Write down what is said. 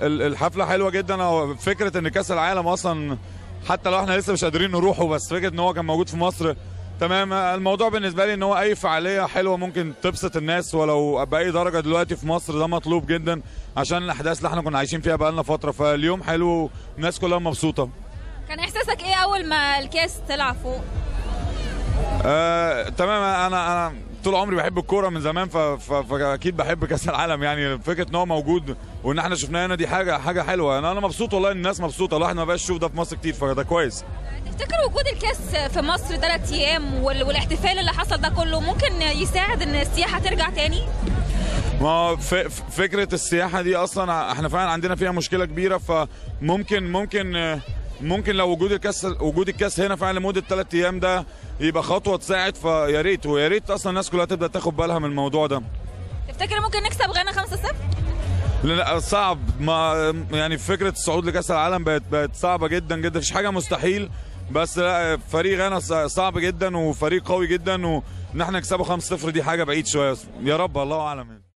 ال- الحفله حلوه جدا أو فكره ان كاس العالم اصلا حتى لو احنا لسه مش قادرين نروحه بس فكره ان هو كان موجود في مصر تمام الموضوع بالنسبه لي ان هو اي فعاليه حلوه ممكن تبسط الناس ولو باي درجه دلوقتي في مصر ده مطلوب جدا عشان الاحداث اللي احنا كنا عايشين فيها بقالنا فتره فاليوم حلو والناس كلها مبسوطه كان احساسك ايه اول ما الكاس طلع فوق آه، تمام انا انا طول عمري بحب الكوره من زمان ف- ف- فاكيد بحب كاس العالم يعني فكره ان هو موجود وان احنا شفناه هنا دي حاجه حاجه حلوه انا انا مبسوط والله ان الناس مبسوطه الواحد ما بقاش يشوف ده في مصر كتير فده كويس تفتكر وجود الكاس في مصر ثلاث ايام وال- والاحتفال اللي حصل ده كله ممكن يساعد ان السياحه ترجع تاني ما هو ف- ف- فكره السياحه دي اصلا احنا فعلا عندنا فيها مشكله كبيره فممكن ممكن آه، ممكن لو وجود الكاس وجود الكاس هنا فعلا لمده ثلاث ايام ده يبقى خطوه تساعد فيا ريت ويا ريت اصلا الناس كلها تبدا تاخد بالها من الموضوع ده تفتكر ممكن نكسب غانا 5-0 لا لا صعب ما يعني فكره الصعود لكاس العالم بقت بقت صعبه جدا جدا مفيش حاجه مستحيل بس لا فريق غانا ص- صعب جدا وفريق قوي جدا وان احنا نكسبه 5-0 دي حاجه بعيد شويه يا رب الله اعلم يعني.